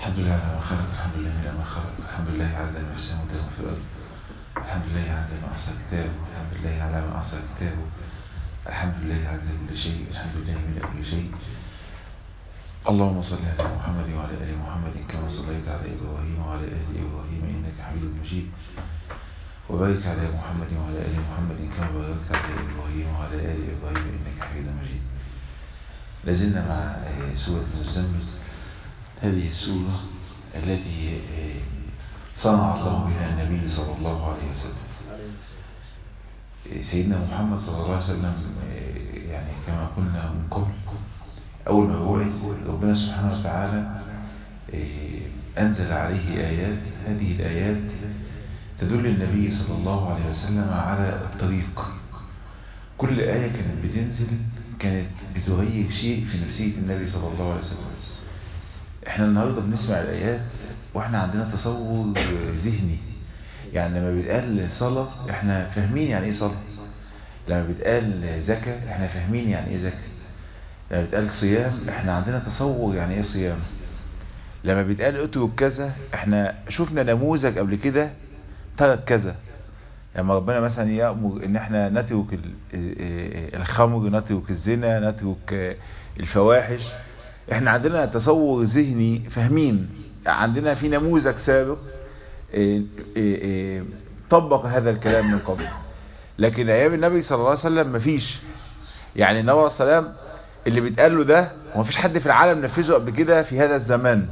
الحمد لله على ما خلق الحمد لله على ما خلق الحمد لله على ما السماء وما في الأرض الحمد لله على ما أحصى كتابه الحمد لله على ما أحصى كتابه الحمد لله على كل شيء الحمد لله من كل شيء اللهم صل على محمد وعلى آل محمد كما صليت على إبراهيم وعلى آل إبراهيم إنك حميد مجيد وبارك على محمد وعلى آل محمد كما باركت على إبراهيم وعلى آل إبراهيم إنك حميد مجيد لازلنا مع سورة المزمل هذه السورة التي صنع الله بها النبي صلى الله عليه وسلم سيدنا محمد صلى الله عليه وسلم يعني كما قلنا من قبل أول ما بعث ربنا سبحانه وتعالى أنزل عليه آيات هذه الآيات تدل النبي صلى الله عليه وسلم على الطريق كل آية كانت بتنزل كانت بتغير شيء في نفسية النبي صلى الله عليه وسلم احنا النهاردة بنسمع الآيات واحنا عندنا تصور ذهني يعني لما بيتقال صلاة احنا فاهمين يعني ايه صلاة لما بيتقال زكاة احنا فاهمين يعني ايه زكاة لما بيتقال صيام احنا عندنا تصور يعني ايه صيام لما بيتقال اترك كذا احنا شفنا نموذج قبل كده ترك كذا لما ربنا مثلا يأمر ان احنا نترك الخمر نترك الزنا نترك الفواحش احنا عندنا تصور ذهني فاهمين عندنا في نموذج سابق طبق هذا الكلام من قبل لكن ايام النبي صلى الله عليه وسلم مفيش يعني النبي صلى الله عليه وسلم اللي بيتقال له ده ومفيش حد في العالم نفذه قبل كده في هذا الزمان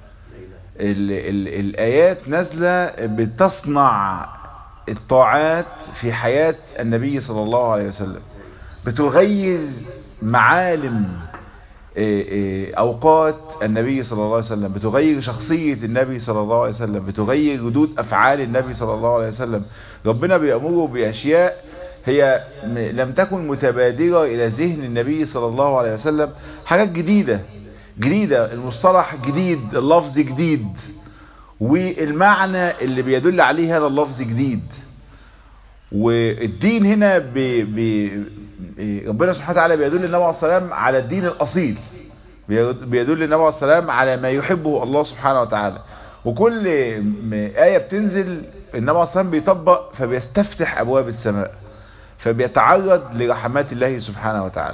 ال ال الآيات نازلة بتصنع الطاعات في حياة النبي صلى الله عليه وسلم بتغير معالم أوقات النبي صلى الله عليه وسلم بتغير شخصية النبي صلى الله عليه وسلم بتغير ردود أفعال النبي صلى الله عليه وسلم ربنا بيأمره بأشياء هي لم تكن متبادرة إلى ذهن النبي صلى الله عليه وسلم حاجات جديدة جديدة المصطلح جديد اللفظ جديد والمعنى اللي بيدل عليه هذا اللفظ جديد والدين هنا ب... ب... ربنا سبحانه وتعالى بيدل النبي عليه السلام على الدين الأصيل بيدل النبي عليه السلام على ما يحبه الله سبحانه وتعالى وكل آية بتنزل النبي عليه السلام بيطبق فبيستفتح أبواب السماء فبيتعرض لرحمات الله سبحانه وتعالى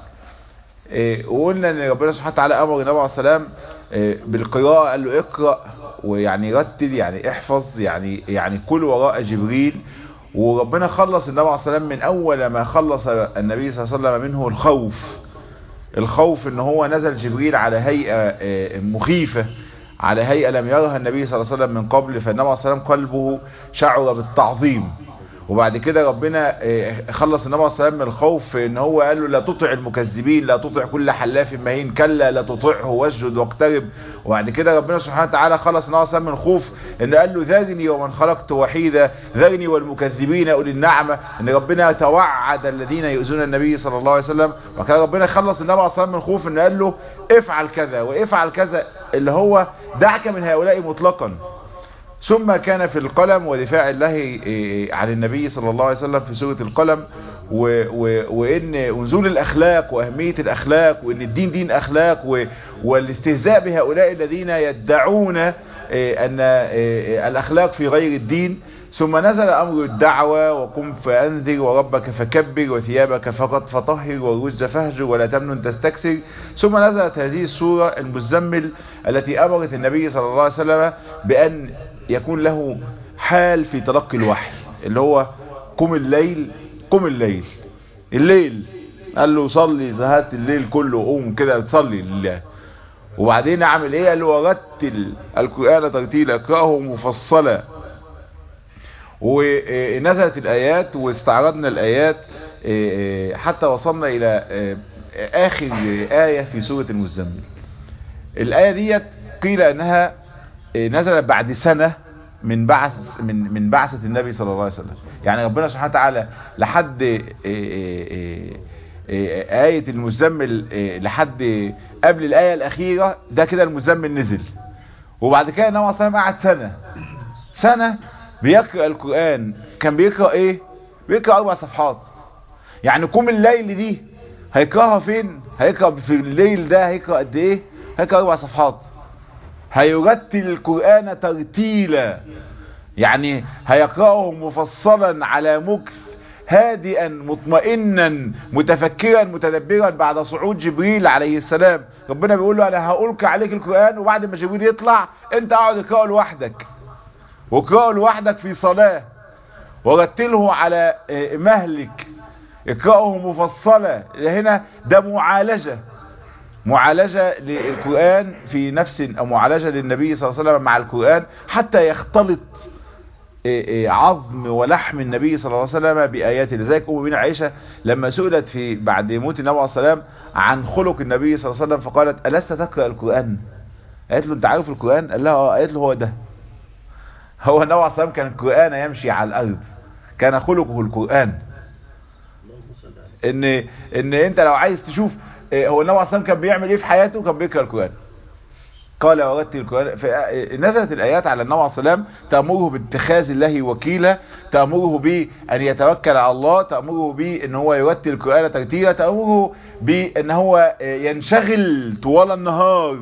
وقلنا ان ربنا سبحانه وتعالى امر النبي عليه السلام بالقراءة قال له اقرأ ويعني رتل يعني احفظ يعني يعني كل وراء جبريل وربنا خلص النبي عليه السلام من اول ما خلص النبي صلى الله عليه وسلم منه الخوف الخوف ان هو نزل جبريل على هيئة مخيفة على هيئة لم يرها النبي صلى الله عليه وسلم من قبل فالنبي عليه السلام قلبه شعر بالتعظيم وبعد كده ربنا خلص النبي صلى الله عليه وسلم من الخوف ان هو قال له لا تطع المكذبين لا تطع كل حلاف مهين كلا لا تطعه واسجد واقترب وبعد كده ربنا سبحانه وتعالى خلص النبي صلى الله عليه وسلم من الخوف ان قال له ذرني ومن خلقت وحيدا ذرني والمكذبين اولي النعمه ان ربنا توعد الذين يؤذون النبي صلى الله عليه وسلم وكان ربنا خلص النبي صلى الله عليه وسلم من الخوف ان قال له افعل كذا وافعل كذا اللي هو دعك من هؤلاء مطلقا ثم كان في القلم ودفاع الله عن النبي صلى الله عليه وسلم في سورة القلم و و وان نزول الاخلاق واهمية الاخلاق وان الدين دين اخلاق والاستهزاء بهؤلاء الذين يدعون ان الاخلاق في غير الدين ثم نزل امر الدعوة وقم فانذر وربك فكبر وثيابك فقط فطهر والرجز فهجر ولا تمنن تستكثر ثم نزلت هذه السورة المزمل التي امرت النبي صلى الله عليه وسلم بان يكون له حال في تلقي الوحي اللي هو قم الليل قم الليل الليل قال له صلي زهقت الليل كله قوم كده تصلي لله وبعدين عمل ايه قال له ورتل القرآن ترتيلا اقرأه مفصلا ونزلت الايات واستعرضنا الايات حتى وصلنا الى اخر آية في سورة المزمل الاية ديت قيل انها نزلت بعد سنة من بعث من من بعثة النبي صلى الله عليه وسلم يعني ربنا سبحانه وتعالى لحد آية المزمل لحد قبل الآية الأخيرة ده كده المزمل نزل وبعد كده النبي صلى الله عليه وسلم قعد سنة سنة بيقرأ القرآن كان بيقرأ ايه بيقرأ أربع صفحات يعني قوم الليل دي هيقرأها فين هيقرأ في الليل ده هيقرأ قد ايه هيقرأ أربع صفحات هيرتل القرآن ترتيلا يعني هيقرأه مفصلا على مكث هادئا مطمئنا متفكرا متدبرا بعد صعود جبريل عليه السلام ربنا بيقول له انا هألقى عليك القرآن وبعد ما جبريل يطلع انت اقعد اقرأه لوحدك واقرأه لوحدك في صلاة ورتله على مهلك اقرأه مفصلة هنا ده معالجة معالجة للقرآن في نفس او معالجة للنبي صلى الله عليه وسلم مع القرآن حتى يختلط عظم ولحم النبي صلى الله عليه وسلم بآيات لذلك أم بن عائشة لما سئلت في بعد موت النبي عليه السلام عن خلق النبي صلى الله عليه وسلم فقالت ألست تقرأ القرآن قالت له انت عارف القرآن قال لها اه قالت له هو ده هو النبي عليه السلام كان القرآن يمشي على الأرض كان خلقه القرآن ان ان انت لو عايز تشوف هو النبي عليه السلام كان بيعمل ايه في حياته كان بيقرأ القرآن قال ورتل القرآن نزلت الآيات على النبي عليه السلام تأمره باتخاذ الله وكيلا تأمره بأن يتوكل على الله تأمره بأن هو يرتل القرآن ترتيلا تأمره بأن هو ينشغل طوال النهار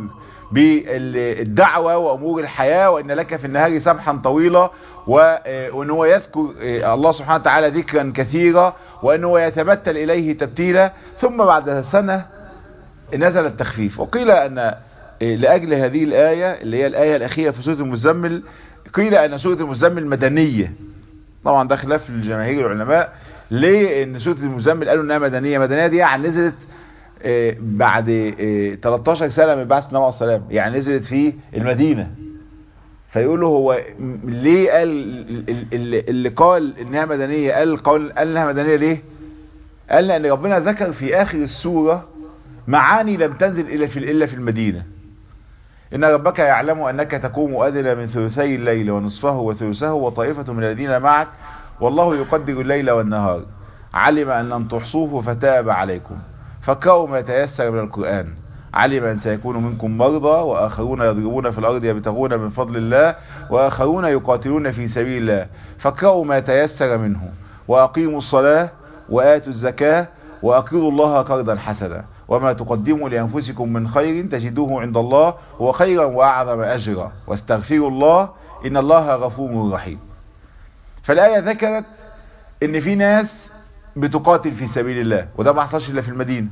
بالدعوة وأمور الحياة وإن لك في النهار سبحا طويلا وأن هو يذكر الله سبحانه وتعالى ذكرا كثيرا وأن هو يتبتل إليه تبتيلا ثم بعد سنة نزل التخفيف وقيل أن لأجل هذه الآية اللي هي الآية الأخيرة في سورة المزمل قيل أن سورة المزمل مدنية طبعا ده خلاف الجماهير العلماء ليه ان سورة المزمل قالوا انها مدنية مدنية دي يعني نزلت بعد 13 سنة من بعث النبي عليه السلام يعني نزلت في المدينة فيقولوا هو ليه قال اللي قال انها مدنية قال قال انها مدنية ليه قال لان ربنا ذكر في اخر السورة معاني لم تنزل الا في الا في المدينة إن ربك يعلم أنك تقوم أدنى من ثلثي الليل ونصفه وثلثه وطائفة من الذين معك والله يقدر الليل والنهار علم أن لن تحصوه فتاب عليكم فقرأوا ما يتيسر من القرآن علم أن سيكون منكم مرضى وآخرون يضربون في الأرض يبتغون من فضل الله وآخرون يقاتلون في سبيل الله فقرأوا ما يتيسر منه وأقيموا الصلاة وآتوا الزكاة وأقرضوا الله قرضا حسنا وما تقدموا لأنفسكم من خير تجدوه عند الله هو خيرا وأعظم أجرا واستغفروا الله إن الله غفور رحيم فالآية ذكرت إن في ناس بتقاتل في سبيل الله وده ما حصلش إلا في المدينة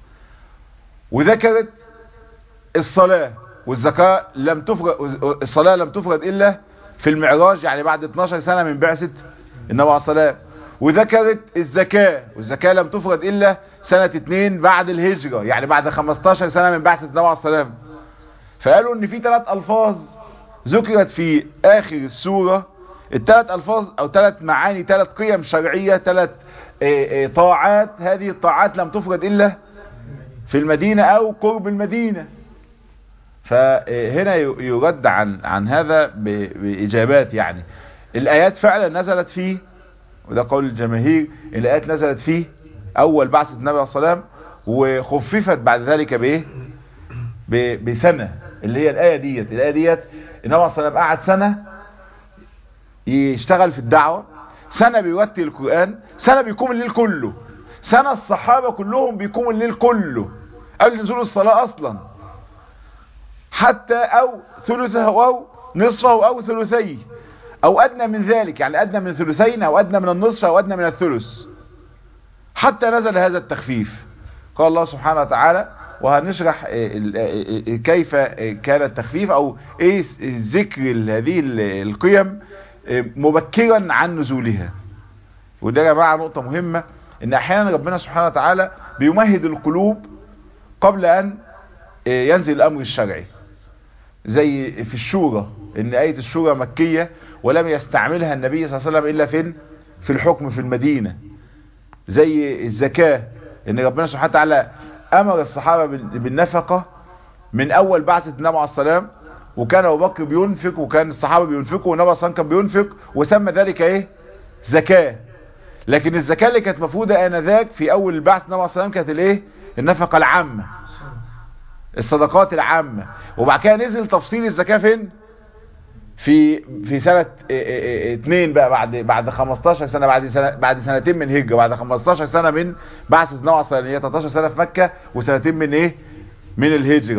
وذكرت الصلاة والزكاة لم تفرد الصلاة لم تفرد إلا في المعراج يعني بعد 12 سنة من بعثة النبي عليه الصلاة وذكرت الزكاة والزكاة لم تفرد إلا سنة اتنين بعد الهجرة يعني بعد 15 سنة من بعثة النبي عليه السلام فقالوا ان في ثلاث الفاظ ذكرت في اخر السورة الثلاث الفاظ او ثلاث معاني ثلاث قيم شرعية ثلاث طاعات هذه الطاعات لم تفرد الا في المدينة او قرب المدينة فهنا يرد عن عن هذا باجابات يعني الايات فعلا نزلت فيه وده قول الجماهير الايات نزلت فيه اول بعثة النبي عليه الصلاة وخففت بعد ذلك بايه بسنة اللي هي الاية ديت الاية ديت النبي عليه الصلاة قعد سنة يشتغل في الدعوة سنة بيوتي القرآن سنة بيقوم الليل كله سنة الصحابة كلهم بيقوموا الليل كله قبل نزول الصلاة اصلا حتى او ثلثه او نصفه او ثلثيه او ادنى من ذلك يعني ادنى من ثلثين او ادنى من النصف او ادنى من الثلث حتى نزل هذا التخفيف قال الله سبحانه وتعالى وهنشرح كيف كان التخفيف او ايه ذكر هذه القيم مبكرا عن نزولها وده يا جماعه نقطه مهمه ان احيانا ربنا سبحانه وتعالى بيمهد القلوب قبل ان ينزل الامر الشرعي زي في الشورى ان آية الشورى مكية ولم يستعملها النبي صلى الله عليه وسلم الا فين في الحكم في المدينة زي الزكاة ان ربنا سبحانه وتعالى امر الصحابة بالنفقة من اول بعثة النبي عليه السلام وكان ابو بكر بينفق وكان الصحابة بينفقوا والنبي صلى كان بينفق وسمى ذلك ايه زكاة لكن الزكاة اللي كانت مفروضة انذاك في اول البعث النبي عليه السلام كانت الايه النفقة العامة الصدقات العامة وبعد كده نزل تفصيل الزكاة فين في في سنة اتنين بقى بعد بعد 15 سنة بعد سنة بعد سنتين من هجرة بعد 15 سنة من بعثة نوع هي 13 سنة في مكة وسنتين من ايه من الهجرة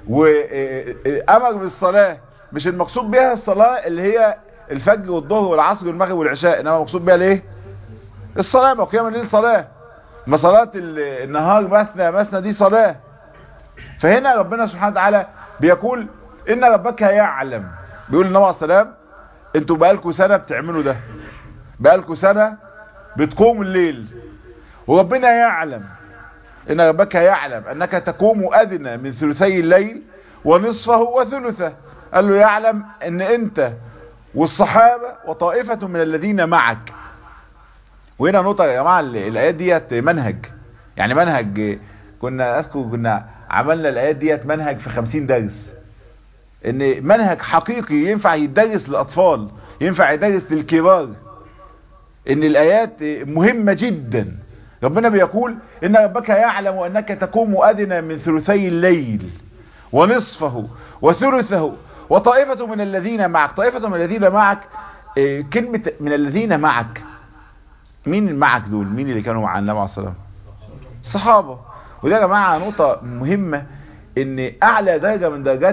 وامر بالصلاة مش المقصود بها الصلاة اللي هي الفجر والظهر والعصر والمغرب والعشاء انما المقصود بها الايه الصلاة ما قيام الليل صلاة ما صلاة النهار مثنى مثنى دي صلاة فهنا ربنا سبحانه وتعالى بيقول ان ربك يعلم بيقول النبي عليه السلام انتوا بقالكوا سنة بتعملوا ده بقالكوا سنة بتقوموا الليل وربنا يعلم ان ربك يعلم انك تقوم ادنى من ثلثي الليل ونصفه وثلثه قال له يعلم ان انت والصحابة وطائفة من الذين معك وهنا نقطة يا جماعة الايات ديت منهج يعني منهج كنا اذكر كنا عملنا الايات ديت منهج في خمسين درس ان منهج حقيقي ينفع يدرس للاطفال ينفع يدرس للكبار ان الايات مهمة جدا ربنا بيقول ان ربك يعلم انك تقوم ادنى من ثلثي الليل ونصفه وثلثه وطائفة من الذين معك طائفة من الذين معك كلمة من الذين معك مين معك دول مين اللي كانوا مع النبي عليه الصلاة الصحابة وده يا جماعة نقطة مهمة ان اعلى درجة من درجات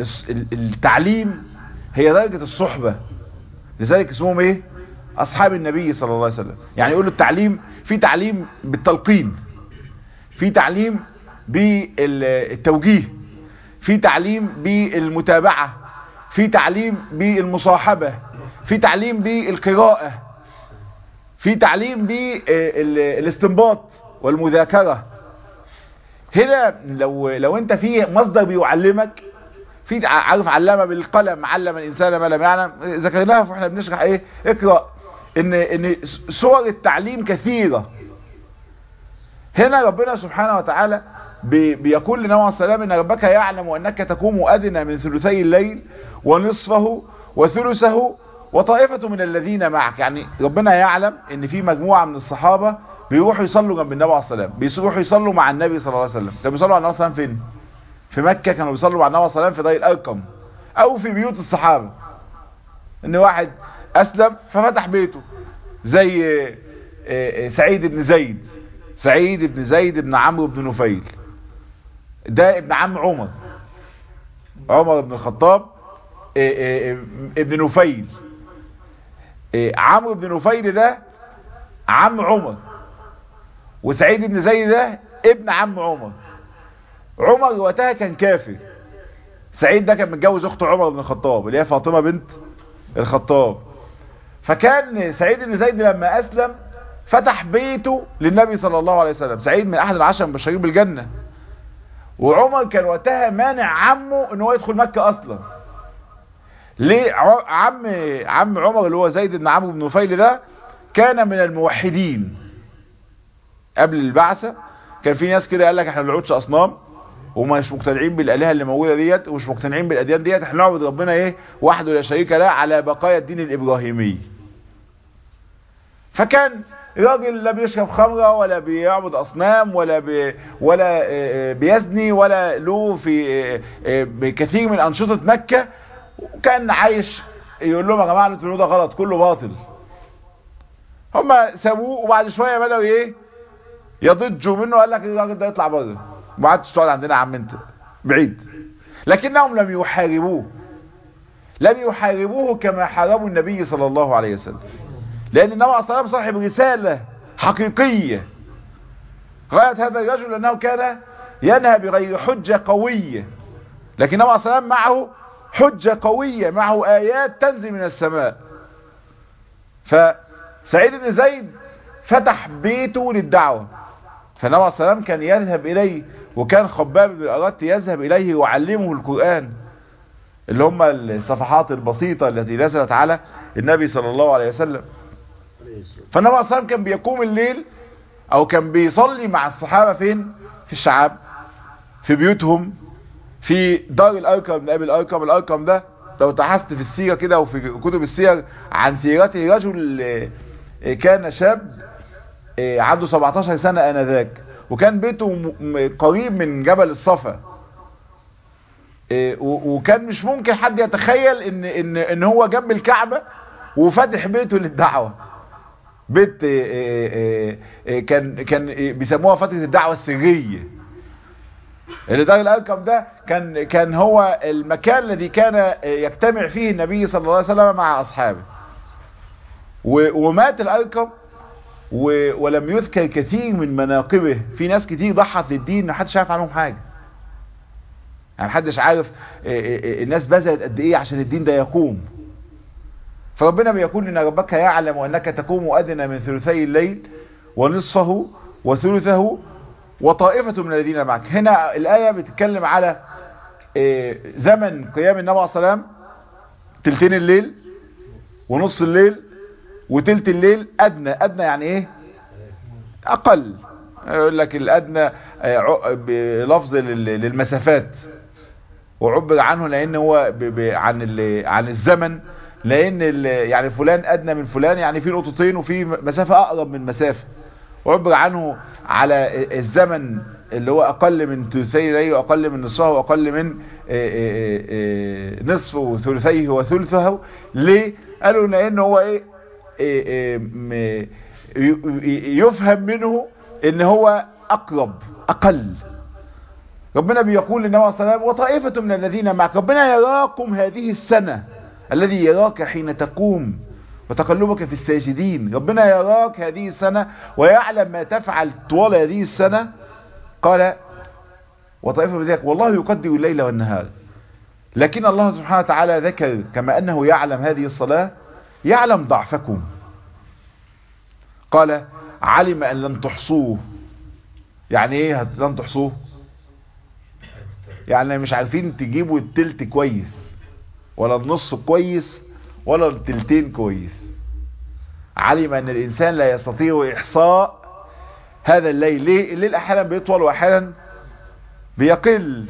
التعليم هي درجة الصحبة لذلك اسمهم ايه اصحاب النبي صلى الله عليه وسلم يعني يقولوا التعليم في تعليم بالتلقين في تعليم بالتوجيه في تعليم بالمتابعة في تعليم بالمصاحبة في تعليم بالقراءة في تعليم بالاستنباط والمذاكرة هنا لو لو انت في مصدر بيعلمك في عارف علامه بالقلم علم الانسان ما لم يعلم ذكرناها واحنا بنشرح ايه اقرا ان ان صور التعليم كثيره هنا ربنا سبحانه وتعالى بيقول لنبي عليه السلام ان ربك يعلم انك تقوم ادنى من ثلثي الليل ونصفه وثلثه وطائفة من الذين معك يعني ربنا يعلم ان في مجموعة من الصحابة بيروحوا يصلوا جنب النبي عليه السلام بيروحوا يصلوا مع النبي صلى الله عليه وسلم كانوا بيصلوا على النبي صلى الله عليه وسلم فين في مكة كانوا بيصلوا مع النبي صلى الله عليه وسلم في دار الارقم او في بيوت الصحابة ان واحد اسلم ففتح بيته زي سعيد بن زيد سعيد بن زيد بن عمرو بن نفيل ده ابن عم عمر عمر بن الخطاب ابن نفيل عمرو بن نفيل ده عم عمر وسعيد بن زيد ده ابن عم عمر عمر وقتها كان كافر سعيد ده كان متجوز اخت عمر بن الخطاب اللي هي فاطمة بنت الخطاب فكان سعيد بن زيد لما اسلم فتح بيته للنبي صلى الله عليه وسلم سعيد من احد العشر المبشرين بالجنة وعمر كان وقتها مانع عمه ان هو يدخل مكة اصلا ليه عم عم عمر اللي هو زيد بن عمرو بن نفيل ده كان من الموحدين قبل البعثة كان في ناس كده قال لك احنا ما بنعبدش اصنام ومش مقتنعين بالالهه اللي موجوده ديت ومش مقتنعين بالاديان ديت احنا نعبد ربنا ايه وحده لا شريك له على بقايا الدين الابراهيمي فكان راجل لا بيشرب خمره ولا بيعبد اصنام ولا بي ولا بيزني ولا له في كثير من انشطه مكه وكان عايش يقول لهم يا جماعه اللي بتقولوه ده غلط كله باطل هم سابوه وبعد شويه بداوا ايه يضجوا منه قال لك الراجل ده يطلع بره ما عادش تقعد عندنا يا عم انت بعيد لكنهم لم يحاربوه لم يحاربوه كما حاربوا النبي صلى الله عليه وسلم لان النبي عليه الصلاه والسلام صاحب رساله حقيقيه غايه هذا الرجل انه كان ينهى بغير حجه قويه لكن النبي عليه الصلاه والسلام معه حجه قويه معه ايات تنزل من السماء فسعيد بن زيد فتح بيته للدعوه فالنبي عليه الصلاه والسلام كان يذهب اليه وكان خباب بن الأرات يذهب إليه ويعلمه القرآن اللي هم الصفحات البسيطة التي نزلت على النبي صلى الله عليه وسلم فالنبي عليه الصلاة كان بيقوم الليل أو كان بيصلي مع الصحابة فين في الشعاب في بيوتهم في دار الأركم من أبي الأركم الأركم ده لو تحست في السيرة كده وفي كتب السير عن سيرته رجل كان شاب عنده 17 سنة آنذاك وكان بيته قريب من جبل الصفا وكان مش ممكن حد يتخيل ان ان ان هو جنب الكعبة وفاتح بيته للدعوة بيت كان كان بيسموها فترة الدعوة السرية اللي دار الارقم ده كان كان هو المكان الذي كان يجتمع فيه النبي صلى الله عليه وسلم مع اصحابه ومات الارقم ولم يذكر كثير من مناقبه في ناس كتير ضحت للدين محدش عارف عنهم حاجه يعني محدش عارف الناس بذلت قد ايه عشان الدين ده يقوم فربنا بيقول ان ربك يعلم انك تقوم ادنى من ثلثي الليل ونصفه وثلثه وطائفة من الذين معك هنا الآية بتتكلم على زمن قيام النبي عليه السلام تلتين الليل ونص الليل وتلت الليل أدنى أدنى يعني إيه أقل يقول لك الأدنى بلفظ للمسافات وعبر عنه لأن هو عن عن الزمن لأن يعني فلان أدنى من فلان يعني في نقطتين وفي مسافة أقرب من مسافة وعبر عنه على الزمن اللي هو اقل من ثلثي الليل واقل من نصفه واقل من نصفه وثلثيه وثلثه ليه قالوا لان هو ايه يفهم منه ان هو اقرب اقل ربنا بيقول للنبي عليه الصلاه والسلام وطائفه من الذين معك ربنا يراكم هذه السنه الذي يراك حين تقوم وتقلبك في الساجدين ربنا يراك هذه السنة ويعلم ما تفعل طوال هذه السنة قال وطائفة من ذلك والله يقدر الليل والنهار لكن الله سبحانه وتعالى ذكر كما أنه يعلم هذه الصلاة يعلم ضعفكم قال علم أن لن تحصوه يعني ايه لن تحصوه يعني مش عارفين تجيبوا التلت كويس ولا النص كويس ولا التلتين كويس علم ان الانسان لا يستطيع احصاء هذا الليل ليه الليل احيانا بيطول واحيانا بيقل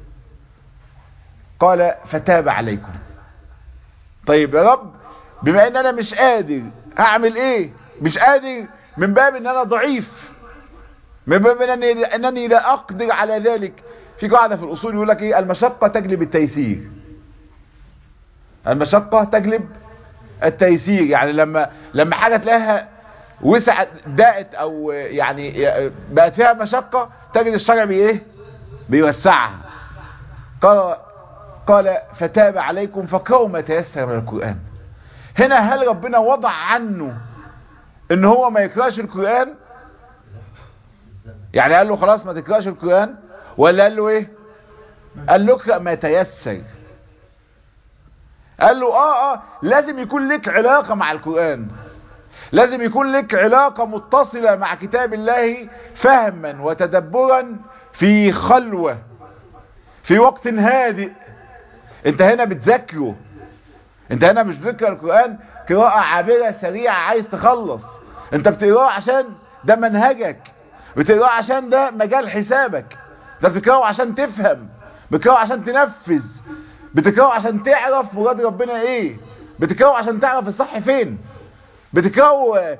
قال فتاب عليكم طيب يا رب بما ان انا مش قادر هعمل ايه مش قادر من باب ان انا ضعيف من باب انني, أنني لا اقدر على ذلك في قاعدة في الاصول يقول لك ايه المشقة تجلب التيسير المشقة تجلب التيسير يعني لما لما حاجة تلاقيها وسعت ضاقت او يعني بقت فيها مشقة تجد الشرع بايه بيوسعها قال قال فتاب عليكم فقرأوا ما تيسر من القرآن هنا هل ربنا وضع عنه ان هو ما يقرأش القرآن يعني قال له خلاص ما تقرأش القرآن ولا قال له ايه قال له اقرأ ما تيسر قال له اه اه لازم يكون لك علاقة مع القرآن لازم يكون لك علاقة متصلة مع كتاب الله فهما وتدبرا في خلوة في وقت هادئ انت هنا بتذكره انت هنا مش بتقرا القرآن قراءة عابرة سريعة عايز تخلص انت بتقراه عشان ده منهجك بتقراه عشان ده مجال حسابك ده بتقراه عشان تفهم بتقراه عشان تنفذ بتقراه عشان تعرف مراد ربنا ايه بتقراه عشان تعرف الصح فين بتقراه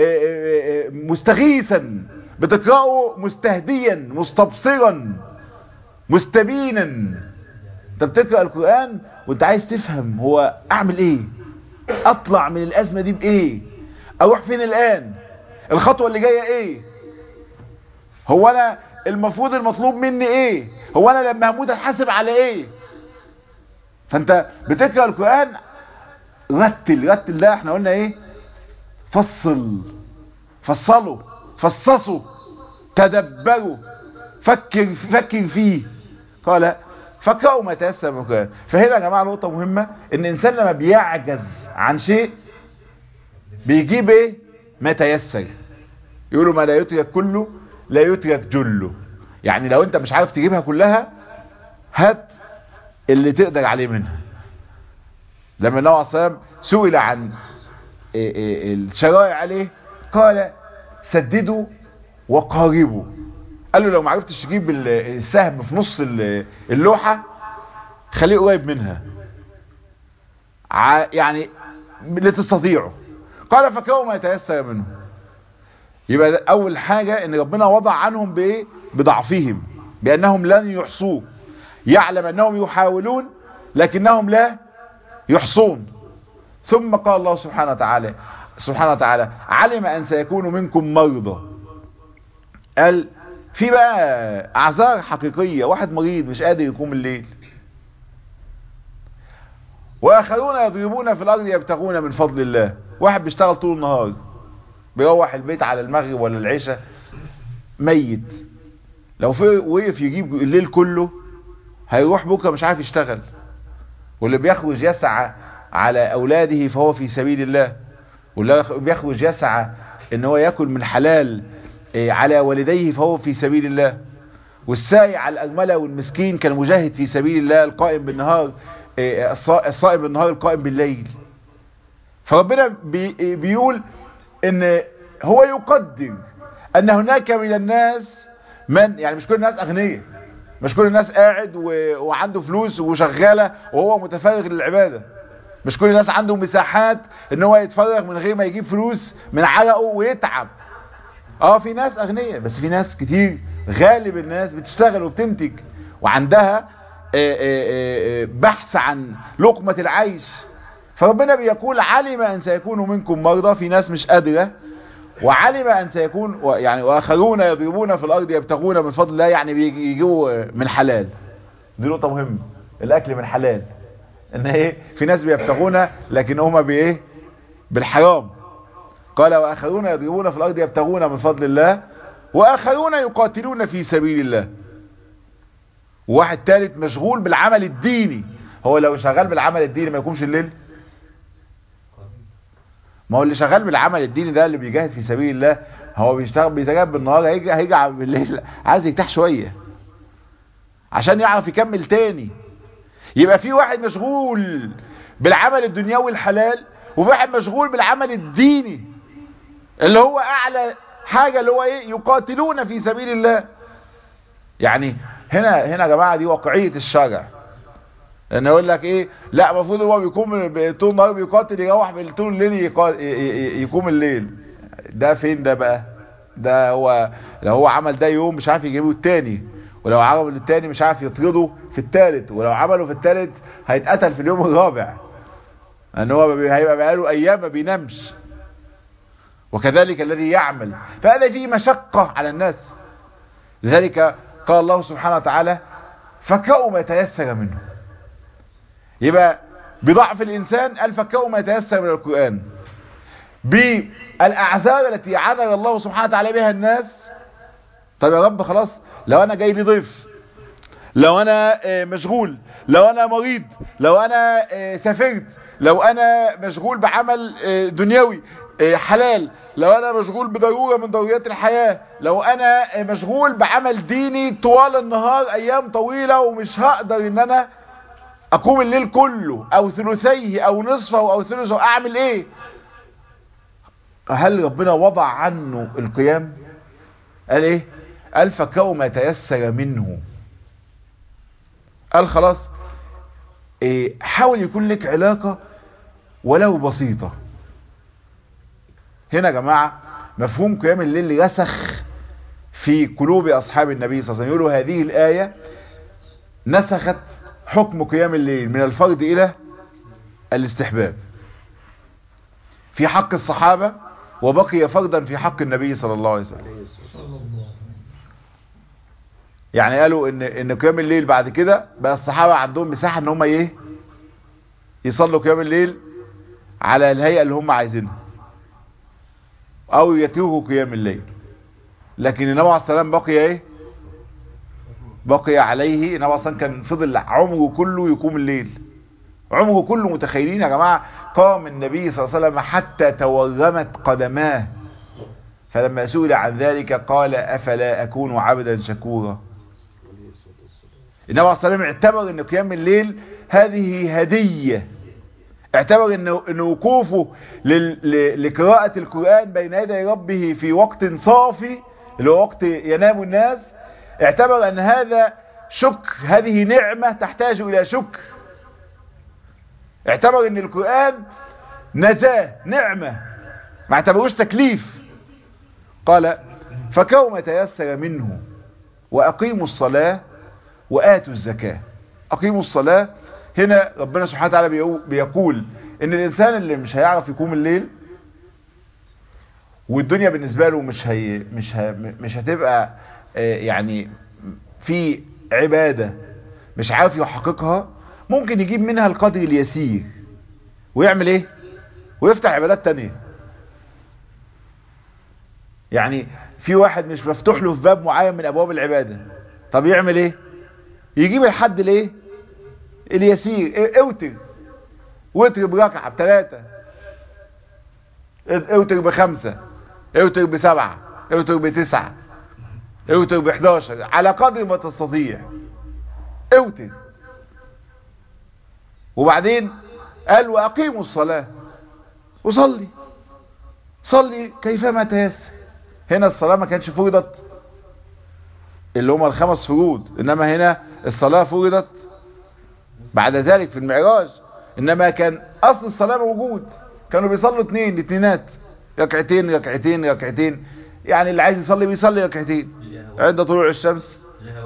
مستغيثا بتقراه مستهديا مستبصرا مستبينا انت بتقرأ القرآن وانت عايز تفهم هو اعمل ايه اطلع من الازمة دي بايه اروح فين الان الخطوة اللي جاية ايه هو انا المفروض المطلوب مني ايه هو انا لما هموت اتحاسب على ايه فانت بتقرأ القرآن رتل رتل ده احنا قلنا ايه فصل فصلوا فصصوا تدبروا فكر فكر فيه قال فكروا ما تيسر من القرآن فهنا يا جماعة نقطة مهمة ان الانسان لما بيعجز عن شيء بيجيب ايه ما تيسر يقولوا ما لا يترك كله لا يترك جله يعني لو انت مش عارف تجيبها كلها هات اللي تقدر عليه منها لما النبي عليه الصلاه سئل عن الشرائع عليه قال سددوا وقاربوا قال له لو ما عرفتش تجيب السهم في نص اللوحة خليه قريب منها يعني لتستطيعوا قال فكروا ما يتيسر منه يبقى اول حاجة ان ربنا وضع عنهم بايه بضعفهم بانهم لن يحصوه يعلم انهم يحاولون لكنهم لا يحصون ثم قال الله سبحانه وتعالى سبحانه وتعالى علم ان سيكون منكم مرضى قال في بقى اعذار حقيقية واحد مريض مش قادر يقوم الليل واخرون يضربون في الارض يبتغون من فضل الله واحد بيشتغل طول النهار بيروح البيت على المغرب ولا العشاء ميت لو في وقف يجيب الليل كله هيروح بكره مش عارف يشتغل واللي بيخرج يسعى على اولاده فهو في سبيل الله واللي بيخرج يسعى ان هو ياكل من حلال على والديه فهو في سبيل الله والساعي على الأرملة والمسكين كان مجاهد في سبيل الله القائم بالنهار الصائم بالنهار القائم بالليل فربنا بي بيقول ان هو يقدر ان هناك من الناس من يعني مش كل الناس اغنياء مش كل الناس قاعد وعنده فلوس وشغالة وهو متفرغ للعبادة مش كل الناس عنده مساحات ان هو يتفرغ من غير ما يجيب فلوس من عرقه ويتعب اه في ناس اغنياء بس في ناس كتير غالب الناس بتشتغل وبتنتج وعندها بحث عن لقمة العيش فربنا بيقول علم ان سيكون منكم مرضى في ناس مش قادرة وعلم ان سيكون يعني واخرون يضربون في الارض يبتغون من فضل الله يعني بيجوا من حلال دي نقطة مهمة الاكل من حلال ان ايه في ناس بيبتغون لكن هما بايه بالحرام قال واخرون يضربون في الارض يبتغون من فضل الله واخرون يقاتلون في سبيل الله وواحد ثالث مشغول بالعمل الديني هو لو شغال بالعمل الديني ما يقومش الليل ما هو اللي شغال بالعمل الديني ده اللي بيجاهد في سبيل الله هو بيشتغل بيتجاهد بالنهار هيجي هيجي بالليل عايز يرتاح شويه عشان يعرف يكمل تاني يبقى في واحد مشغول بالعمل الدنيوي الحلال وفي واحد مشغول بالعمل الديني اللي هو اعلى حاجة اللي هو ايه يقاتلون في سبيل الله يعني هنا هنا يا جماعة دي واقعية الشرع لان يقول لك ايه لا المفروض هو بيقوم طول النهار بيقاتل يروح طول الليل يقوم الليل ده فين ده بقى ده هو لو هو عمل ده يوم مش عارف يجيبه التاني ولو عمل التاني مش عارف يطرده في التالت ولو عمله في التالت هيتقتل في اليوم الرابع ان هو هيبقى بقاله ايام ما بينامش وكذلك الذي يعمل فهذا فيه مشقة على الناس لذلك قال الله سبحانه وتعالى فكأوا ما يتيسر منه يبقى بضعف الإنسان الفكأوا ما يتيسر من القرآن بالأعذار التي عذر الله سبحانه وتعالى بها الناس طب يا رب خلاص لو أنا جاي لي ضيف لو أنا مشغول لو أنا مريض لو أنا سافرت لو أنا مشغول بعمل دنيوي حلال لو انا مشغول بضرورة من ضروريات الحياة لو انا مشغول بعمل ديني طوال النهار ايام طويلة ومش هقدر ان انا اقوم الليل كله او ثلثيه او نصفه او ثلثه اعمل ايه هل ربنا وضع عنه القيام قال ايه قال فكوا ما تيسر منه قال خلاص إيه حاول يكون لك علاقة ولو بسيطة هنا يا جماعة مفهوم قيام الليل رسخ في قلوب أصحاب النبي صلى الله عليه وسلم يقولوا هذه الآية نسخت حكم قيام الليل من الفرض إلى الاستحباب في حق الصحابة وبقي فرضا في حق النبي صلى الله عليه وسلم يعني قالوا ان ان قيام الليل بعد كده بقى الصحابة عندهم مساحة ان هم ايه يصلوا قيام الليل على الهيئة اللي هم عايزينها او يتركوا قيام الليل لكن النبي عليه السلام بقي ايه بقي عليه النبي عليه كان فضل عمره كله يقوم الليل عمره كله متخيلين يا جماعة قام النبي صلى الله عليه وسلم حتى تورمت قدماه فلما سئل عن ذلك قال أفلا أكون عبدا شكورا النبي عليه السلام اعتبر ان قيام الليل هذه هدية اعتبر ان ان وقوفه لقراءة القرآن بين يدي ربه في وقت صافي اللي هو وقت ينام الناس اعتبر ان هذا شكر هذه نعمة تحتاج الى شكر اعتبر ان القرآن نجاة نعمة ما اعتبروش تكليف قال فكوم تيسر منه واقيموا الصلاة واتوا الزكاة اقيموا الصلاة هنا ربنا سبحانه وتعالى بيقول ان الانسان اللي مش هيعرف يقوم الليل والدنيا بالنسبة له مش هي مش هي مش هتبقى يعني في عبادة مش عارف يحققها ممكن يجيب منها القدر اليسير ويعمل ايه ويفتح عبادات تانية يعني في واحد مش مفتوح له في باب معين من ابواب العبادة طب يعمل ايه يجيب الحد الايه اليسير اوتر وتر بركعة بثلاثة اوتر بخمسة اوتر بسبعة اوتر بتسعة اوتر بحداشر على قدر ما تستطيع اوتر وبعدين قال واقيموا الصلاة وصلي صلي كيفما تيسر هنا الصلاة ما كانش فرضت اللي هم الخمس فروض انما هنا الصلاة فرضت بعد ذلك في المعراج انما كان اصل الصلاة موجود كانوا بيصلوا اثنين اثنينات ركعتين ركعتين ركعتين يعني اللي عايز يصلي بيصلي ركعتين عند طلوع الشمس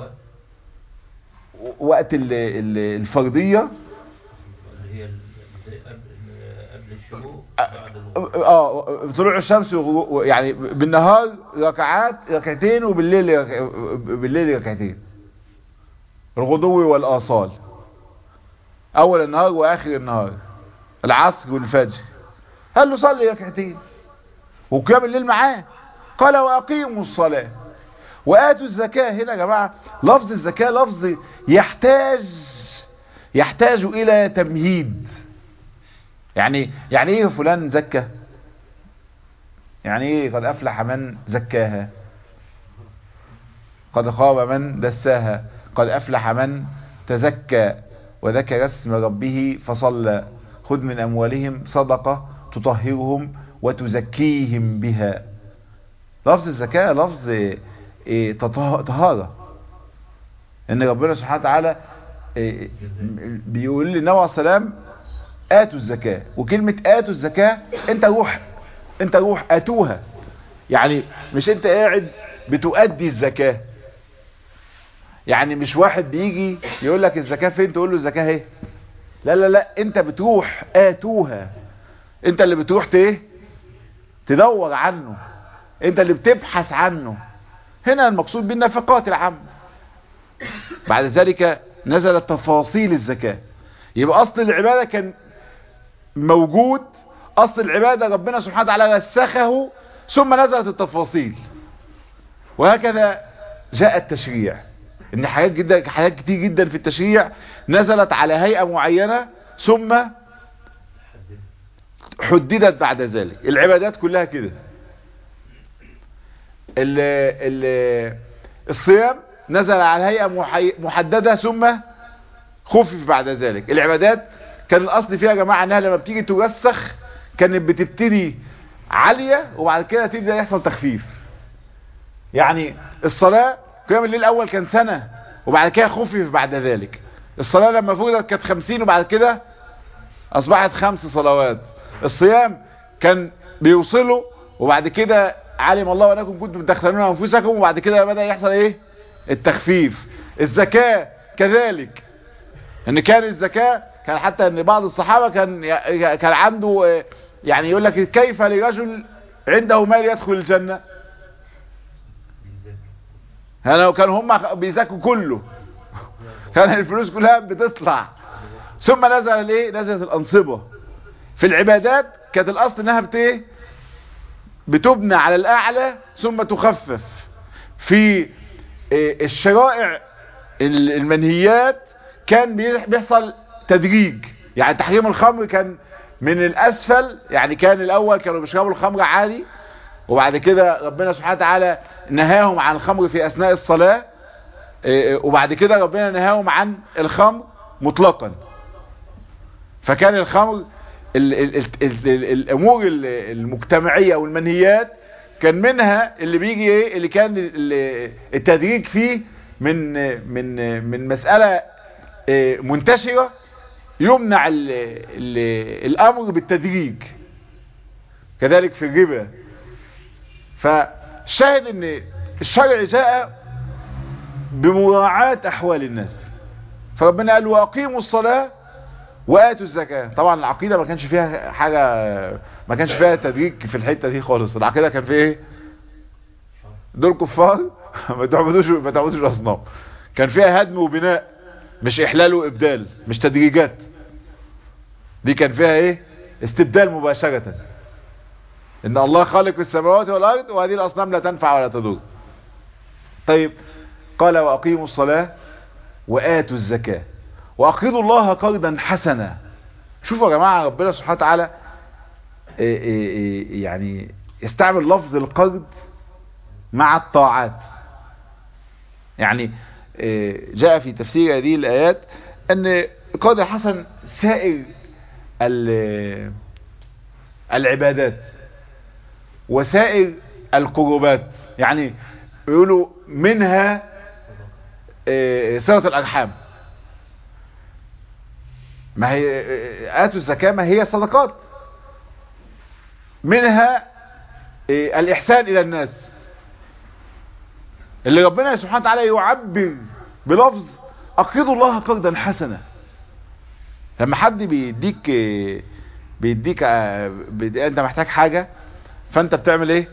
وقت ال ال الفرضية اه طلوع الشمس يعني بالنهار ركعات ركعتين وبالليل رك... بالليل ركعتين الغدو والاصال اول النهار واخر النهار العصر والفجر قال له صلي ركعتين وقيام الليل معاه قال واقيموا الصلاه واتوا الزكاه هنا يا جماعه لفظ الزكاه لفظ يحتاج يحتاج الى تمهيد يعني يعني ايه فلان زكى يعني ايه قد افلح من زكاها قد خاب من دساها قد افلح من تزكى وذكر اسم ربه فصلى خذ من اموالهم صدقة تطهرهم وتزكيهم بها لفظ الزكاة لفظ إيه طهارة ان ربنا سبحانه وتعالى إيه بيقول للنبي عليه السلام آتوا الزكاة وكلمة آتوا الزكاة انت روح انت روح آتوها يعني مش انت قاعد بتؤدي الزكاة يعني مش واحد بيجي يقول لك الزكاة فين تقول له الزكاة اهي لا لا لا انت بتروح آتوها انت اللي بتروح ايه تدور عنه انت اللي بتبحث عنه هنا المقصود بالنفقات العامة بعد ذلك نزلت تفاصيل الزكاة يبقى اصل العبادة كان موجود اصل العبادة ربنا سبحانه وتعالى رسخه ثم نزلت التفاصيل وهكذا جاء التشريع ان حاجات جدا حاجات كتير جدا في التشريع نزلت على هيئة معينة ثم حددت بعد ذلك العبادات كلها كده ال ال الصيام نزل على هيئة محددة ثم خفف بعد ذلك العبادات كان الاصل فيها يا جماعة انها لما بتيجي توسخ كانت بتبتدي عالية وبعد كده تبدأ يحصل تخفيف يعني الصلاة قيام الليل الاول كان سنة وبعد كده خفف بعد ذلك الصلاة لما فرضت كانت خمسين وبعد كده اصبحت خمس صلوات الصيام كان بيوصلوا وبعد كده علم الله انكم كنتم تختنون انفسكم وبعد كده بدأ يحصل ايه التخفيف الزكاة كذلك ان كان الزكاة كان حتى ان بعض الصحابة كان كان عنده يعني يقول لك كيف لرجل عنده مال يدخل الجنة لو كان هم بيزكوا كله كان الفلوس كلها بتطلع ثم نزل الايه نزلت الانصبة في العبادات كانت الاصل انها بت ايه بتبنى على الاعلى ثم تخفف في الشرائع المنهيات كان بيحصل تدريج يعني تحريم الخمر كان من الاسفل يعني كان الاول كانوا بيشربوا الخمر عادي وبعد كده ربنا سبحانه وتعالى نهاهم عن الخمر في اثناء الصلاة وبعد كده ربنا نهاهم عن الخمر مطلقا فكان الخمر ال ال ال ال الامور المجتمعية والمنهيات كان منها اللي بيجي ايه اللي كان التدريج فيه من من من مسألة منتشرة يمنع ال ال الامر بالتدريج كذلك في الربا فشاهد ان الشرع جاء بمراعاة احوال الناس فربنا قال واقيموا الصلاة واتوا الزكاة طبعا العقيدة ما كانش فيها حاجة ما كانش فيها تدريج في الحتة دي خالص العقيدة كان فيها ايه دول كفار ما تعبدوش ما تعبدوش الاصنام كان فيها هدم وبناء مش احلال وابدال مش تدريجات دي كان فيها ايه استبدال مباشرة ان الله خالق السماوات والارض وهذه الاصنام لا تنفع ولا تضر طيب قال واقيموا الصلاة واتوا الزكاة واقرضوا الله قرضا حسنا شوفوا يا جماعة ربنا سبحانه وتعالى إيه إيه إيه يعني يستعمل لفظ القرض مع الطاعات يعني جاء في تفسير هذه الآيات أن قرض حسن سائر العبادات وسائر القربات يعني يقولوا منها صلة الأرحام ما هي آتوا الزكاة ما هي صدقات منها الإحسان إلى الناس اللي ربنا سبحانه وتعالى يعبر بلفظ أقرضوا الله قرضا حسنا لما حد بيديك بيديك بيديك انت محتاج حاجة فانت بتعمل ايه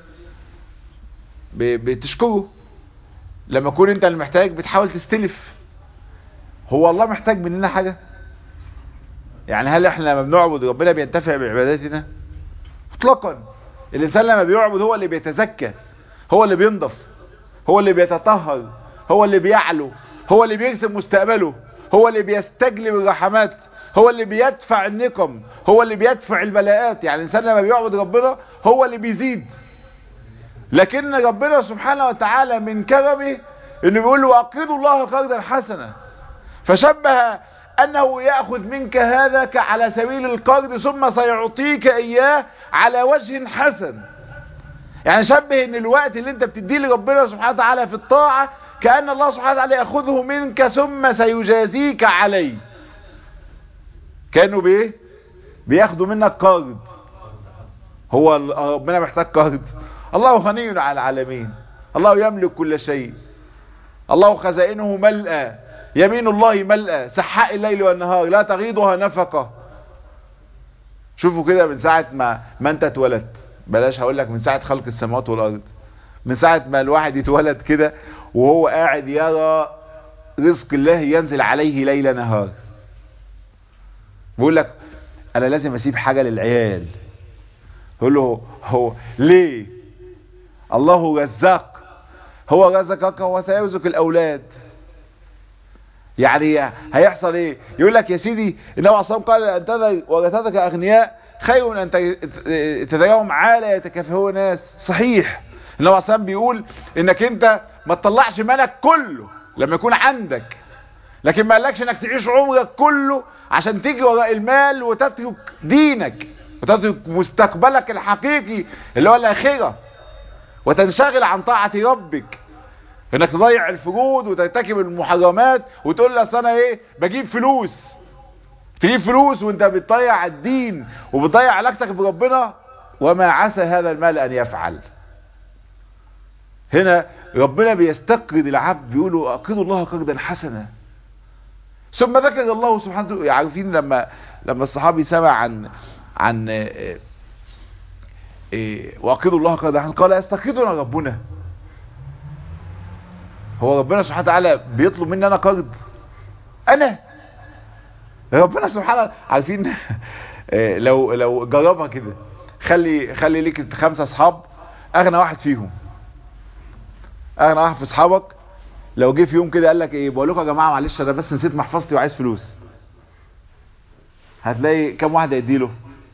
بتشكره لما تكون انت اللي محتاج بتحاول تستلف هو الله محتاج مننا حاجة يعني هل احنا لما بنعبد ربنا بينتفع بعباداتنا اطلاقا الانسان لما بيعبد هو اللي بيتزكى هو اللي بينضف هو اللي بيتطهر هو اللي بيعلو هو اللي بيرسم مستقبله هو اللي بيستجلب الرحمات هو اللي بيدفع النقم هو اللي بيدفع البلاءات يعني الانسان لما بيعبد ربنا هو اللي بيزيد لكن ربنا سبحانه وتعالى من كرمه انه بيقول له اقرضوا الله قرضا حسنا فشبه انه يأخذ منك هذا على سبيل القرض ثم سيعطيك اياه على وجه حسن يعني شبه ان الوقت اللي انت بتديه لربنا سبحانه وتعالى في الطاعة كأن الله سبحانه وتعالى يأخذه منك ثم سيجازيك عليه كانوا بايه بياخدوا منك قرض هو ربنا محتاج قرض الله غني على العالمين الله يملك كل شيء الله خزائنه ملأى يمين الله ملأى سحاء الليل والنهار لا تغيضها نفقة شوفوا كده من ساعة ما ما انت اتولدت بلاش هقول لك من ساعة خلق السماوات والارض من ساعة ما الواحد يتولد كده وهو قاعد يرى رزق الله ينزل عليه ليل نهار بيقول لك انا لازم اسيب حاجة للعيال يقول له هو ليه الله رزاق هو رزقك وسيرزق الاولاد يعني هيحصل ايه يقول لك يا سيدي النبي عليه الصلاه قال ان تذر ورثتك اغنياء خير من ان تذرهم عالة يتكافئون ناس صحيح النبي عليه الصلاه بيقول انك انت ما تطلعش مالك كله لما يكون عندك لكن ما قالكش انك تعيش عمرك كله عشان تيجي وراء المال وتترك دينك وتترك مستقبلك الحقيقي اللي هو الاخره وتنشغل عن طاعه ربك انك تضيع الفروض وترتكب المحرمات وتقول لي اصل انا ايه بجيب فلوس تجيب فلوس وانت بتضيع الدين وبتضيع علاقتك بربنا وما عسى هذا المال ان يفعل هنا ربنا بيستقرض العبد بيقولوا اقرضوا الله قرضا حسنا ثم ذكر الله سبحانه وتعالى عارفين لما لما الصحابي سمع عن عن إيه إيه واقرضوا الله قرضا حسنا قال يستقرضنا ربنا هو ربنا سبحانه وتعالى بيطلب مني انا قرض انا ربنا سبحانه عارفين لو لو جربها كده خلي خلي ليك خمسه اصحاب اغنى واحد فيهم اغنى واحد في اصحابك لو جه في يوم كده قال لك ايه بقول لكم يا جماعه معلش انا بس نسيت محفظتي وعايز فلوس هتلاقي كم واحد هيديله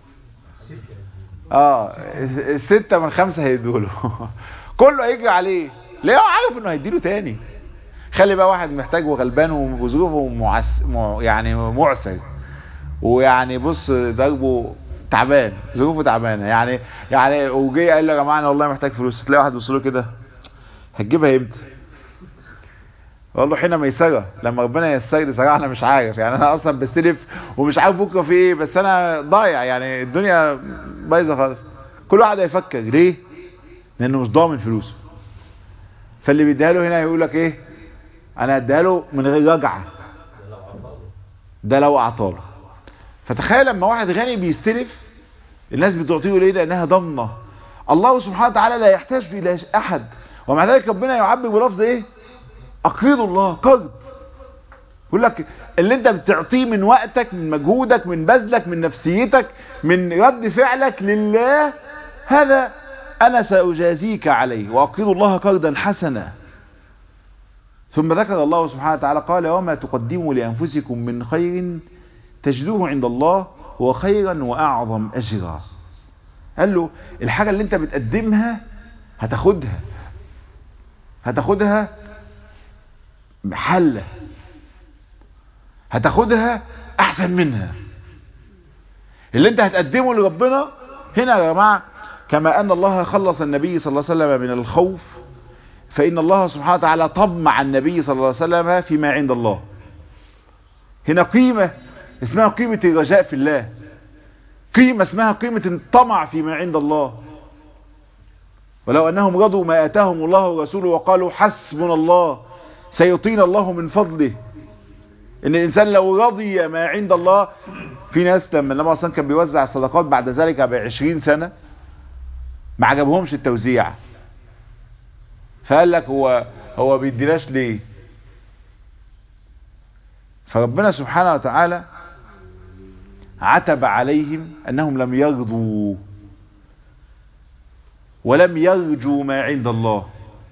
اه الستة من خمسة هيدوله كله هيجي عليه ليه هو عارف انه هيديله تاني خلي بقى واحد محتاج وغلبان وظروفه معس... م... يعني معسر ويعني بص ضربه تعبان ظروفه تعبانه يعني يعني وجي قال له يا جماعه انا والله محتاج فلوس تلاقي واحد بيوصل له كده هتجيبها امتى والله حين ميسرة لما ربنا ييسر لي صراحه انا مش عارف يعني انا اصلا بستلف ومش عارف بكره في ايه بس انا ضايع يعني الدنيا بايظه خالص كل واحد هيفكر ليه لانه مش ضامن فلوسه فاللي بيديها له هنا يقول لك ايه انا اديها له من غير رجعه ده لو اعطاله فتخيل لما واحد غني بيستلف الناس بتعطيه ليه لانها ضامنه الله سبحانه وتعالى لا يحتاج الى احد ومع ذلك ربنا يعبر بلفظ ايه اقرضوا الله قرض يقول لك اللي انت بتعطيه من وقتك من مجهودك من بذلك من نفسيتك من رد فعلك لله هذا انا ساجازيك عليه واقرض الله قرضا حسنا ثم ذكر الله سبحانه وتعالى قال وما تقدموا لانفسكم من خير تجدوه عند الله هو خيرا واعظم اجرا قال له الحاجة اللي انت بتقدمها هتاخدها هتاخدها محلة هتاخدها احسن منها اللي انت هتقدمه لربنا هنا يا جماعة كما ان الله خلص النبي صلى الله عليه وسلم من الخوف فان الله سبحانه وتعالى طمع النبي صلى الله عليه وسلم فيما عند الله هنا قيمة اسمها قيمة الرجاء في الله قيمة اسمها قيمة الطمع فيما عند الله ولو أنهم رضوا ما آتاهم الله ورسوله وقالوا حسبنا الله سيطين الله من فضله ان الانسان لو رضي ما عند الله في ناس لما النبي اصلا كان بيوزع الصدقات بعد ذلك ب 20 سنة ما عجبهمش التوزيع فقال لك هو هو بيديناش ليه فربنا سبحانه وتعالى عتب عليهم انهم لم يرضوا ولم يرجوا ما عند الله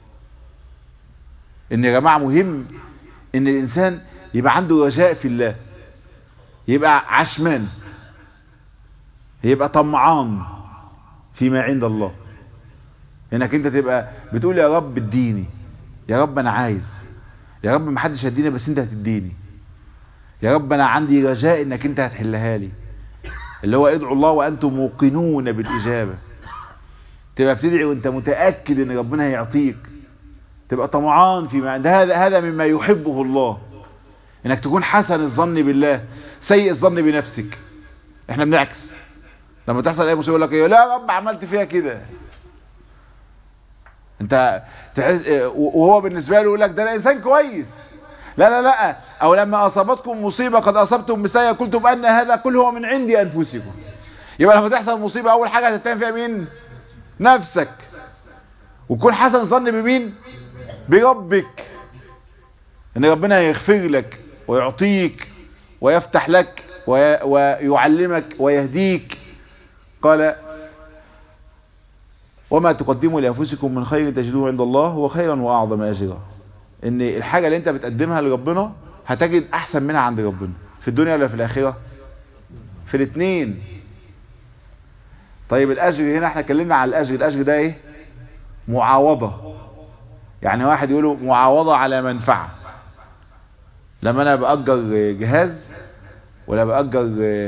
ان يا جماعة مهم ان الانسان يبقى عنده رجاء في الله يبقى عشمان يبقى طمعان فيما عند الله انك انت تبقى بتقول يا رب اديني يا رب انا عايز يا رب محدش هيديني بس انت هتديني يا رب انا عندي رجاء انك انت هتحلها لي اللي هو ادعوا الله وانتم موقنون بالاجابه تبقى بتدعي وانت متاكد ان ربنا هيعطيك تبقى طمعان فيما عند هذا هذا مما يحبه الله انك تكون حسن الظن بالله سيء الظن بنفسك احنا بنعكس لما تحصل اي مصيبه يقول لك ايه لا يا رب عملت فيها كده انت تحس وهو بالنسبه له يقول لك ده انا انسان كويس لا لا لا او لما اصابتكم مصيبه قد اصبتم مثلها قلتم ان هذا كل هو من عندي انفسكم يبقى لما تحصل مصيبه اول حاجه هتتهم فيها مين نفسك وكون حسن ظن بمين بربك ان ربنا يغفر لك ويعطيك ويفتح لك ويعلمك ويهديك قال وما تقدموا لانفسكم من خير تجدوه عند الله هو خيرا واعظم اجرا ان الحاجة اللي انت بتقدمها لربنا هتجد احسن منها عند ربنا في الدنيا ولا في الاخرة في الاثنين طيب الاجر هنا احنا اتكلمنا على الاجر الاجر ده ايه معاوضة يعني واحد يقوله معاوضة على منفعة لما انا بأجر جهاز ولا بأجر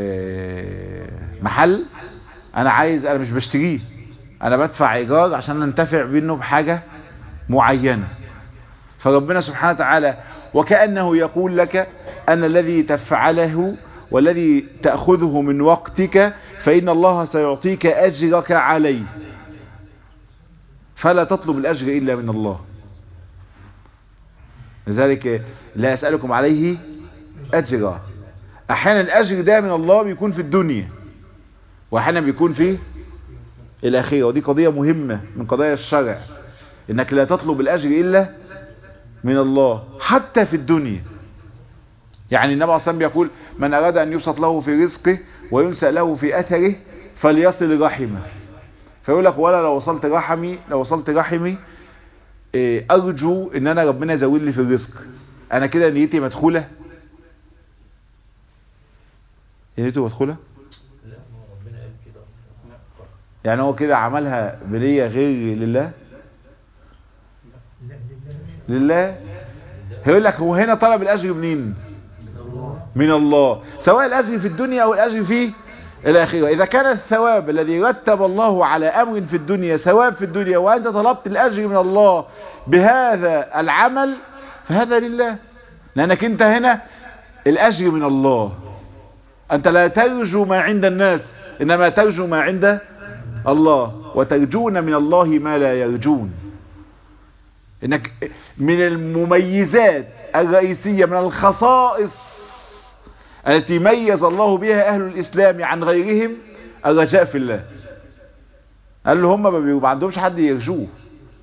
محل انا عايز انا مش بشتريه انا بدفع ايجار عشان انتفع منه بحاجة معينة فربنا سبحانه وتعالى وكأنه يقول لك أن الذي تفعله والذي تأخذه من وقتك فإن الله سيعطيك أجرك عليه فلا تطلب الأجر إلا من الله لذلك لا أسألكم عليه أجرا أحيانا الأجر ده من الله بيكون في الدنيا وأحيانا بيكون في الأخيرة ودي قضية مهمة من قضايا الشرع إنك لا تطلب الأجر إلا من الله حتى في الدنيا يعني النبي عليه بيقول من أراد أن يبسط له في رزقه وينسأ له في أثره فليصل رحمه فيقول لك ولا لو وصلت رحمي لو وصلت رحمي أرجو إن أنا ربنا يزود لي في الرزق أنا كده نيتي مدخولة نيته مدخولة يعني هو كده عملها بنية غير لله لله هيقول لك هو هنا طلب الاجر منين من الله سواء الاجر في الدنيا او الاجر في الاخره اذا كان الثواب الذي رتب الله على امر في الدنيا ثواب في الدنيا وانت طلبت الاجر من الله بهذا العمل فهذا لله لانك انت هنا الاجر من الله انت لا ترجو ما عند الناس انما ترجو ما عند الله وترجون من الله ما لا يرجون انك من المميزات الرئيسية من الخصائص التي ميز الله بها اهل الاسلام عن غيرهم الرجاء في الله قال له هم ما عندهمش حد يرجوه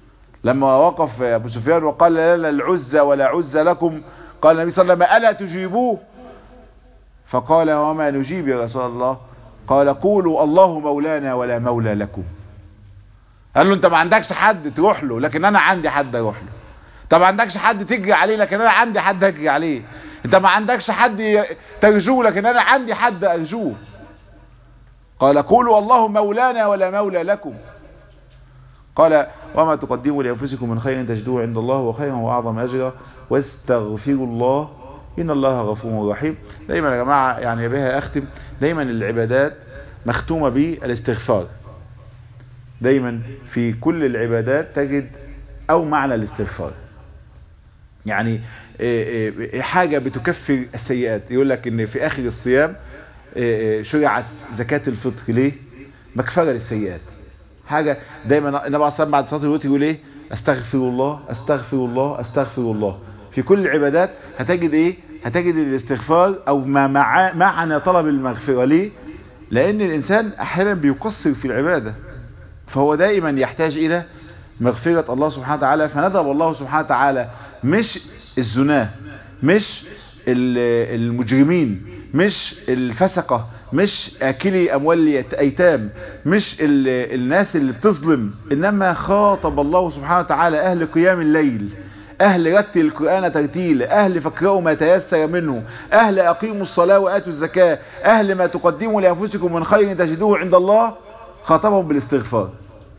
لما وقف ابو سفيان وقال لا لا العزة ولا عزة لكم قال النبي صلى الله عليه وسلم ألا تجيبوه فقال وما نجيب يا رسول الله قال قولوا الله مولانا ولا مولى لكم قال له انت ما عندكش حد تروح له لكن انا عندي حد اروح له طب ما عندكش حد تجري عليه لكن انا عندي حد اجري عليه انت ما عندكش حد ترجوه لكن انا عندي حد ارجوه قال قولوا الله مولانا ولا مولى لكم قال وما تقدموا لأنفسكم من خير تجدوه عند الله وخيرا وأعظم أجرا واستغفروا الله إن الله غفور رحيم دايما يا جماعة يعني بها أختم دايما العبادات مختومة بالاستغفار دايما في كل العبادات تجد أو معنى الاستغفار يعني حاجة بتكفر السيئات يقول لك ان في اخر الصيام شرعت زكاة الفطر ليه مكفرة للسيئات حاجة دايما النبي عليه الصلاة بعد صلاة الوتر يقول ايه استغفر الله استغفر الله استغفر الله في كل العبادات هتجد ايه هتجد الاستغفار او ما مع معنى طلب المغفرة ليه لان الانسان احيانا بيقصر في العبادة فهو دائما يحتاج الى مغفرة الله سبحانه وتعالى فندب الله سبحانه وتعالى مش الزناه مش المجرمين مش الفسقة مش اكلي اموال ايتام مش الناس اللي بتظلم انما خاطب الله سبحانه وتعالى اهل قيام الليل اهل رتل القرآن ترتيل اهل فكروا ما تيسر منه اهل اقيموا الصلاة واتوا الزكاة اهل ما تقدموا لانفسكم من خير تجدوه عند الله خاطبهم بالاستغفار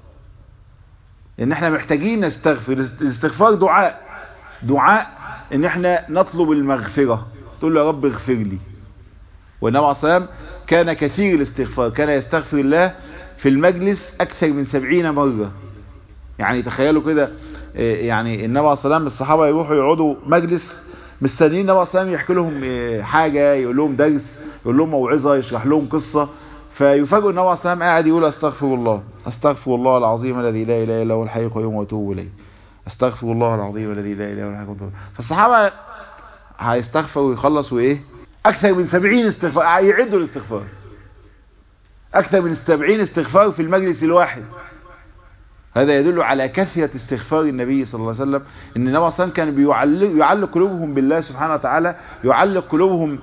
ان احنا محتاجين نستغفر الاستغفار دعاء دعاء ان احنا نطلب المغفرة تقول له يا رب اغفر لي والنبي عليه الصلاة كان كثير الاستغفار كان يستغفر الله في المجلس اكثر من سبعين مرة يعني تخيلوا كده يعني النبي عليه الصلاة الصحابة يروحوا يقعدوا مجلس مستنيين النبي عليه الصلاة يحكي لهم حاجة يقول لهم درس يقول لهم موعظة يشرح لهم قصة فيفاجئوا النبي عليه الصلاة قاعد يقول استغفر الله استغفر الله العظيم الذي لا اله الا هو الحي القيوم واتوب اليه استغفر الله العظيم الذي لا اله الا هو الحي القيوم فالصحابه هيستغفر ويخلص وايه اكثر من 70 استغفار يعدوا الاستغفار اكثر من 70 استغفار في المجلس الواحد هذا يدل على كثرة استغفار النبي صلى الله عليه وسلم ان النبي صلى الله عليه وسلم كان بيعلق يعلق قلوبهم بالله سبحانه وتعالى يعلق قلوبهم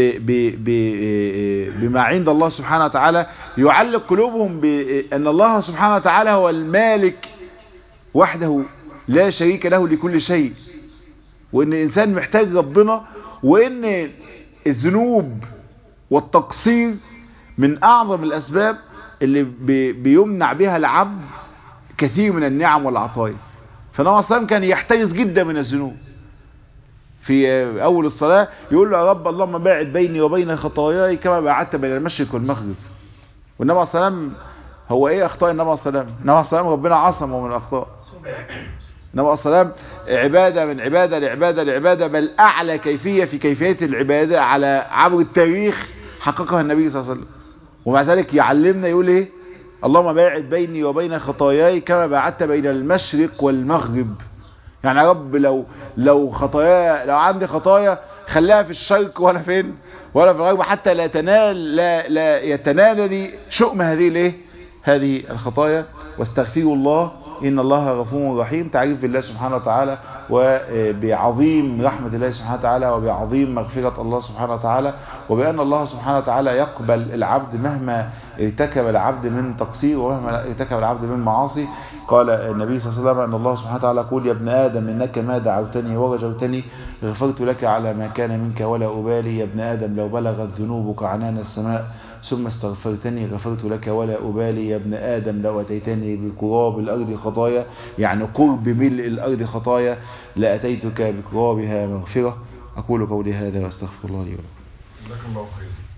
بما عند الله سبحانه وتعالى يعلق قلوبهم بأن الله سبحانه وتعالى هو المالك وحده لا شريك له لكل شيء وان الانسان محتاج ربنا وان الذنوب والتقصير من اعظم الاسباب اللي بيمنع بها العبد كثير من النعم والعطايا فالنبي صلى الله كان يحترس جدا من الذنوب في اول الصلاة يقول له يا رب اللهم باعد بيني وبين خطاياي كما باعدت بين المشرق والمغرب والنبي صلى الله عليه وسلم هو ايه اخطاء النبي صلى الله عليه وسلم النبي صلى الله عليه وسلم ربنا عصمه من الاخطاء النبي صلى الله عليه وسلم عبادة من عبادة لعبادة لعبادة بل اعلى كيفية في كيفية العبادة على عبر التاريخ حققها النبي صلى الله عليه وسلم ومع ذلك يعلمنا يقول ايه اللهم باعد بيني وبين خطاياي كما باعدت بين المشرق والمغرب يعني يا رب لو لو خطايا لو عندي خطايا خليها في الشرق ولا فين ولا في الغرب حتى لا تنال لا لا يتنالني شؤم هذه الايه هذه الخطايا واستغفروا الله ان الله غفور رحيم تعريف بالله سبحانه وتعالى وبعظيم رحمة الله سبحانه وتعالى وبعظيم مغفرة الله سبحانه وتعالى وبأن الله سبحانه وتعالى يقبل العبد مهما ارتكب العبد من تقصير ومهما ارتكب العبد من معاصي قال النبي صلى الله عليه وسلم أن الله سبحانه وتعالى يقول يا ابن آدم إنك ما دعوتني ورجوتني غفرت لك على ما كان منك ولا أبالي يا ابن آدم لو بلغت ذنوبك عنان السماء ثم استغفرتني غفرت لك ولا أبالي يا ابن آدم لو أتيتني بقراب الأرض خطايا يعني قرب ملء الأرض خطايا لأتيتك بقرابها مغفرة أقول قولي هذا وأستغفر الله لي ولكم جزاك الله خير